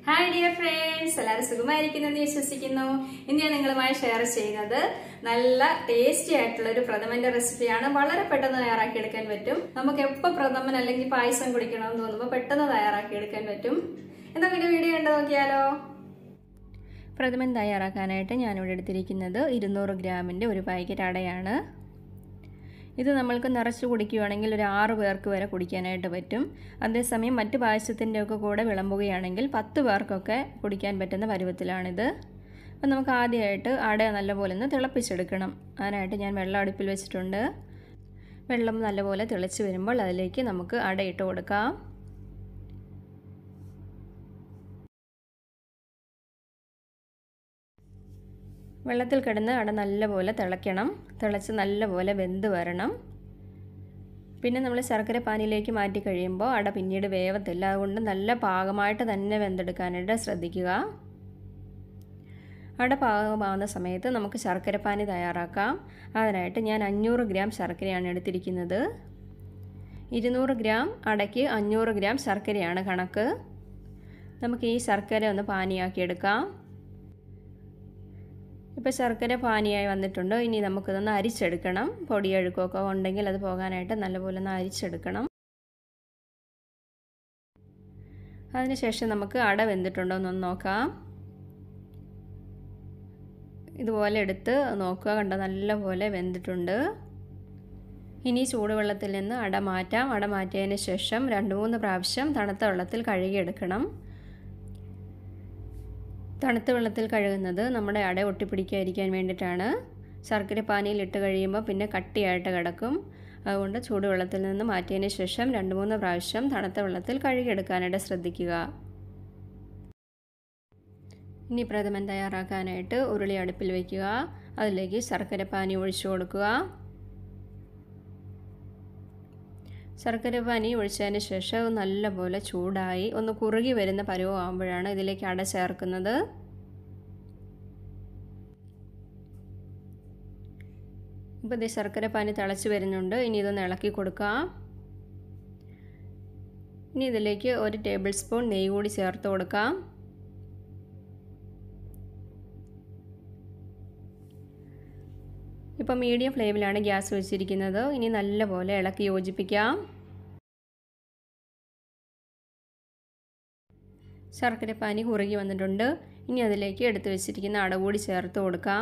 hi dear friends എല്ലാവരും സുഖമായിരിക്കുന്നെന്ന് വിശ്വസിക്കുന്നു ഇന്ന് ഞാൻ നിങ്ങളുമായി ഷെയർ ചെയ്യുന്നത് നല്ല ടേസ്റ്റി ആയിട്ടുള്ള ഒരു പ്രഥമന്റെ റെസിപ്പിയാണ് വളരെ പെട്ടെന്ന് തയ്യാറാക്കിയെടുക്കാൻ പറ്റും നമുക്ക് എപ്പോൾ പ്രഥമൻ അല്ലെങ്കിൽ പായസം കുടിക്കണമെന്ന് തോന്നുമ്പോൾ പെട്ടെന്ന് തയ്യാറാക്കിയെടുക്കാൻ പറ്റും എന്താ പിന്നെ വീഡിയോ കണ്ടു നോക്കിയാലോ പ്രഥമൻ തയ്യാറാക്കാനായിട്ട് ഞാനിവിടെ എടുത്തിരിക്കുന്നത് ഇരുന്നൂറ് ഗ്രാമിൻ്റെ ഒരു പാക്കറ്റ് അടയാണ് ഇത് നമ്മൾക്ക് നിറച്ച് കുടിക്കുകയാണെങ്കിൽ ഒരു ആറ് പേർക്ക് വരെ കുടിക്കാനായിട്ട് പറ്റും അതേസമയം മറ്റ് പായസത്തിൻ്റെ ഒക്കെ കൂടെ വിളമ്പുകയാണെങ്കിൽ പത്ത് പേർക്കൊക്കെ കുടിക്കാൻ പറ്റുന്ന പരുവത്തിലാണിത് അപ്പം നമുക്ക് ആദ്യമായിട്ട് അട നല്ലപോലെ ഒന്ന് തിളപ്പിച്ചെടുക്കണം അതിനായിട്ട് ഞാൻ വെള്ളം അടുപ്പിൽ വെച്ചിട്ടുണ്ട് വെള്ളം നല്ലപോലെ തിളച്ച് വരുമ്പോൾ അതിലേക്ക് നമുക്ക് അട ഇട്ട് കൊടുക്കാം വെള്ളത്തിൽ കിടന്ന് അട നല്ലപോലെ തിളയ്ക്കണം തിളച്ച് നല്ലപോലെ വെന്ത് വരണം പിന്നെ നമ്മൾ ശർക്കര പാനിയിലേക്ക് മാറ്റി കഴിയുമ്പോൾ അട പിന്നീട് വേവത്തില്ല അതുകൊണ്ട് നല്ല പാകമായിട്ട് തന്നെ വെന്തെടുക്കാനായിട്ട് ശ്രദ്ധിക്കുക അട പാകമാകുന്ന സമയത്ത് നമുക്ക് ശർക്കര പാനി തയ്യാറാക്കാം അതിനായിട്ട് ഞാൻ അഞ്ഞൂറ് ഗ്രാം ശർക്കരയാണ് എടുത്തിരിക്കുന്നത് ഇരുന്നൂറ് ഗ്രാം അടയ്ക്ക് അഞ്ഞൂറ് ഗ്രാം ശർക്കരയാണ് കണക്ക് നമുക്ക് ഈ ശർക്കര ഒന്ന് പാനിയാക്കിയെടുക്കാം ഇപ്പോൾ ശർക്കര പാനിയായി വന്നിട്ടുണ്ട് ഇനി നമുക്കിതൊന്ന് അരിച്ചെടുക്കണം പൊടിയഴുക്കൊക്കെ ഉണ്ടെങ്കിൽ അത് പോകാനായിട്ട് നല്ലപോലെ ഒന്ന് അരിച്ചെടുക്കണം അതിനുശേഷം നമുക്ക് അട വെന്തിട്ടുണ്ടോ എന്നൊന്ന് നോക്കാം ഇതുപോലെ എടുത്ത് നോക്കുക കണ്ടോ നല്ലപോലെ വെന്തിട്ടുണ്ട് ഇനി ചൂടുവെള്ളത്തിൽ നിന്ന് അട മാറ്റാം അട മാറ്റിയതിന് ശേഷം രണ്ട് മൂന്ന് പ്രാവശ്യം തണുത്ത വെള്ളത്തിൽ കഴുകിയെടുക്കണം തണുത്ത വെള്ളത്തിൽ കഴുകുന്നത് നമ്മുടെ അട ഒട്ടിപ്പിടിക്കാതിരിക്കാൻ വേണ്ടിയിട്ടാണ് ശർക്കര പാനിയിൽ ഇട്ട് കഴിയുമ്പോൾ പിന്നെ കട്ടിയായിട്ട് കിടക്കും അതുകൊണ്ട് ചൂടുവെള്ളത്തിൽ നിന്ന് മാറ്റിയതിന് ശേഷം രണ്ട് മൂന്ന് പ്രാവശ്യം തണുത്ത വെള്ളത്തിൽ കഴുകിയെടുക്കാനായിട്ട് ശ്രദ്ധിക്കുക ഇനി പ്രഥമൻ തയ്യാറാക്കാനായിട്ട് ഉരുളി അടുപ്പിൽ വയ്ക്കുക അതിലേക്ക് ശർക്കര പാനി ഒഴിച്ചു കൊടുക്കുക ശർക്കര പാനി ഒഴിച്ചതിന് ശേഷം നല്ലപോലെ ചൂടായി ഒന്ന് കുറുകി വരുന്ന പരുവമാകുമ്പോഴാണ് ഇതിലേക്ക് അട ചേർക്കുന്നത് ഇപ്പോൾ ഇത് ശർക്കര പാനി തിളച്ച് വരുന്നുണ്ട് ഇനി ഇതൊന്ന് ഇളക്കി കൊടുക്കാം ഇനി ഇതിലേക്ക് ഒരു ടേബിൾ സ്പൂൺ നെയ്യ് കൂടി ചേർത്ത് കൊടുക്കാം ഇപ്പോൾ മീഡിയം ഫ്ലെയിമിലാണ് ഗ്യാസ് വെച്ചിരിക്കുന്നത് ഇനി നല്ലപോലെ ഇളക്കി യോജിപ്പിക്കാം ശർക്കര പാനി കുറുകി വന്നിട്ടുണ്ട് ഇനി അതിലേക്ക് എടുത്തു വെച്ചിരിക്കുന്ന അട കൂടി ചേർത്ത് കൊടുക്കാം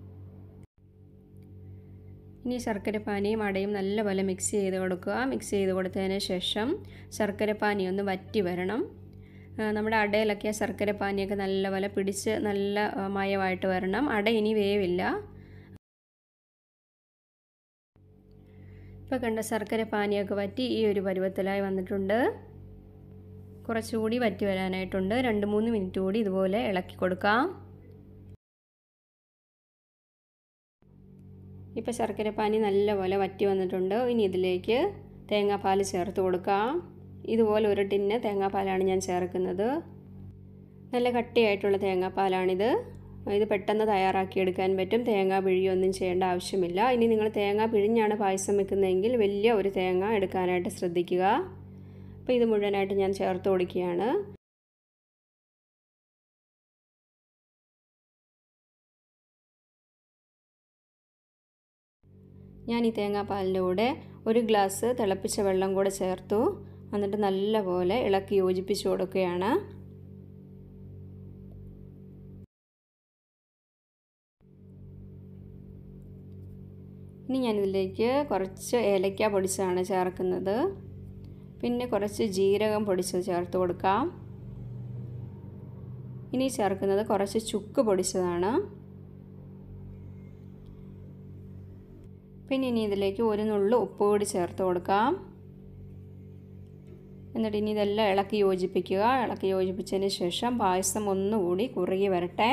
ഇനി ശർക്കര പാനിയും അടയും നല്ലപോലെ മിക്സ് ചെയ്ത് കൊടുക്കുക മിക്സ് ചെയ്ത് കൊടുത്തതിന് ശേഷം ശർക്കര പാനി ഒന്ന് വറ്റി വരണം നമ്മുടെ അടയിലൊക്കെ ശർക്കര പാനിയൊക്കെ നല്ലപോലെ പിടിച്ച് നല്ല മയമായിട്ട് വരണം അട ഇനി വേവില്ല ഇപ്പോൾ കണ്ട ശർക്കര പാനിയൊക്കെ വറ്റി ഈ ഒരു പരുവത്തിലായി വന്നിട്ടുണ്ട് കുറച്ചുകൂടി വറ്റി വരാനായിട്ടുണ്ട് രണ്ട് മൂന്ന് മിനിറ്റ് കൂടി ഇതുപോലെ ഇളക്കി കൊടുക്കാം ഇപ്പോൾ ശർക്കര പാനി നല്ലപോലെ വറ്റി വന്നിട്ടുണ്ട് ഇനി ഇതിലേക്ക് തേങ്ങാപ്പാൽ ചേർത്ത് കൊടുക്കാം ഇതുപോലെ ഒരു ടിന്ന് തേങ്ങാപ്പാലാണ് ഞാൻ ചേർക്കുന്നത് നല്ല കട്ടിയായിട്ടുള്ള തേങ്ങാപ്പാലാണിത് ഇത് പെട്ടെന്ന് തയ്യാറാക്കിയെടുക്കാൻ പറ്റും തേങ്ങ പിഴിയൊന്നും ചെയ്യേണ്ട ആവശ്യമില്ല ഇനി നിങ്ങൾ തേങ്ങ പിഴിഞ്ഞാണ് പായസം വെക്കുന്നതെങ്കിൽ വലിയ ഒരു തേങ്ങ എടുക്കാനായിട്ട് ശ്രദ്ധിക്കുക അപ്പോൾ ഇത് മുഴുവനായിട്ട് ഞാൻ ചേർത്ത് കൊടുക്കുകയാണ് ഞാൻ ഈ തേങ്ങാപ്പാലിൻ്റെ കൂടെ ഒരു ഗ്ലാസ് തിളപ്പിച്ച വെള്ളം കൂടെ ചേർത്തു എന്നിട്ട് നല്ലപോലെ ഇളക്കി യോജിപ്പിച്ച് കൊടുക്കുകയാണ് ഇനി ഞാനിതിലേക്ക് കുറച്ച് ഏലക്ക പൊടിച്ചതാണ് ചേർക്കുന്നത് പിന്നെ കുറച്ച് ജീരകം പൊടിച്ചത് ചേർത്ത് കൊടുക്കാം ഇനി ചേർക്കുന്നത് കുറച്ച് ചുക്ക് പൊടിച്ചതാണ് പിന്നെ ഇനി ഇതിലേക്ക് ഒരു നുള്ളു ഉപ്പ് കൂടി ചേർത്ത് കൊടുക്കാം എന്നിട്ട് ഇനി ഇതെല്ലാം ഇളക്കി യോജിപ്പിക്കുക ഇളക്കി യോജിപ്പിച്ചതിന് ശേഷം പായസം ഒന്നുകൂടി കുറുകി വരട്ടെ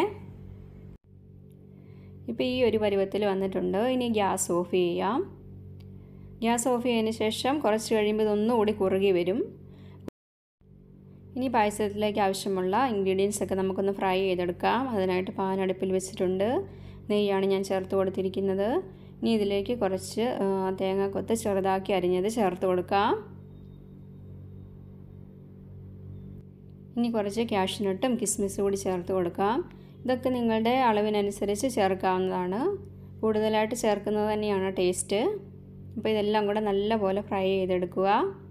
ഇപ്പോൾ ഈ ഒരു പരുവത്തിൽ വന്നിട്ടുണ്ട് ഇനി ഗ്യാസ് ഓഫ് ചെയ്യാം ഗ്യാസ് ഓഫ് ചെയ്തതിന് ശേഷം കുറച്ച് കഴിയുമ്പോൾ ഇതൊന്നുകൂടി കുറുകി വരും ഇനി പായസത്തിലേക്ക് ആവശ്യമുള്ള ഇൻഗ്രീഡിയൻസ് ഒക്കെ നമുക്കൊന്ന് ഫ്രൈ ചെയ്തെടുക്കാം അതിനായിട്ട് പാൻ അടുപ്പിൽ വെച്ചിട്ടുണ്ട് നെയ്യാണ് ഞാൻ ചേർത്ത് കൊടുത്തിരിക്കുന്നത് ഇനി ഇതിലേക്ക് കുറച്ച് തേങ്ങാക്കൊത്ത് ചെറുതാക്കി അരിഞ്ഞത് ചേർത്ത് കൊടുക്കാം ഇനി കുറച്ച് ക്യാഷ്നട്ടും കിസ്മിസും കൂടി ചേർത്ത് കൊടുക്കാം ഇതൊക്കെ നിങ്ങളുടെ അളവിനനുസരിച്ച് ചേർക്കാവുന്നതാണ് കൂടുതലായിട്ട് ചേർക്കുന്നത് തന്നെയാണ് ടേസ്റ്റ് അപ്പോൾ ഇതെല്ലാം കൂടെ നല്ലപോലെ ഫ്രൈ ചെയ്തെടുക്കുക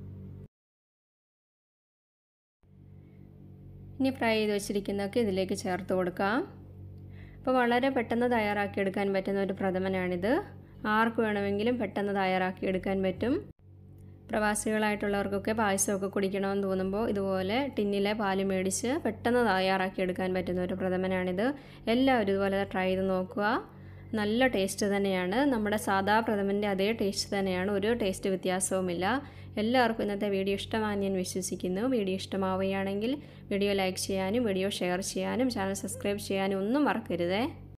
ഇനി ഫ്രൈ ചെയ്ത് വെച്ചിരിക്കുന്നതൊക്കെ ഇതിലേക്ക് ചേർത്ത് കൊടുക്കാം അപ്പോൾ വളരെ പെട്ടെന്ന് തയ്യാറാക്കിയെടുക്കാൻ പറ്റുന്ന ഒരു പ്രഥമനാണിത് ആർക്ക് വേണമെങ്കിലും പെട്ടെന്ന് തയ്യാറാക്കിയെടുക്കാൻ പറ്റും പ്രവാസികളായിട്ടുള്ളവർക്കൊക്കെ പായസമൊക്കെ കുടിക്കണമെന്ന് തോന്നുമ്പോൾ ഇതുപോലെ ടിന്നിലെ പാല് മേടിച്ച് പെട്ടെന്ന് തയ്യാറാക്കിയെടുക്കാൻ പറ്റുന്ന ഒരു പ്രഥമനാണിത് എല്ലാവരും ഇതുപോലെ ട്രൈ ചെയ്ത് നോക്കുക നല്ല ടേസ്റ്റ് തന്നെയാണ് നമ്മുടെ സാധാ പ്രഥമൻ്റെ അതേ ടേസ്റ്റ് തന്നെയാണ് ഒരു ടേസ്റ്റ് വ്യത്യാസവുമില്ല എല്ലാവർക്കും ഇന്നത്തെ വീഡിയോ ഇഷ്ടമാണെന്ന് ഞാൻ വിശ്വസിക്കുന്നു വീഡിയോ ഇഷ്ടമാവുകയാണെങ്കിൽ വീഡിയോ ലൈക്ക് ചെയ്യാനും വീഡിയോ ഷെയർ ചെയ്യാനും ചാനൽ സബ്സ്ക്രൈബ് ചെയ്യാനും ഒന്നും മറക്കരുതേ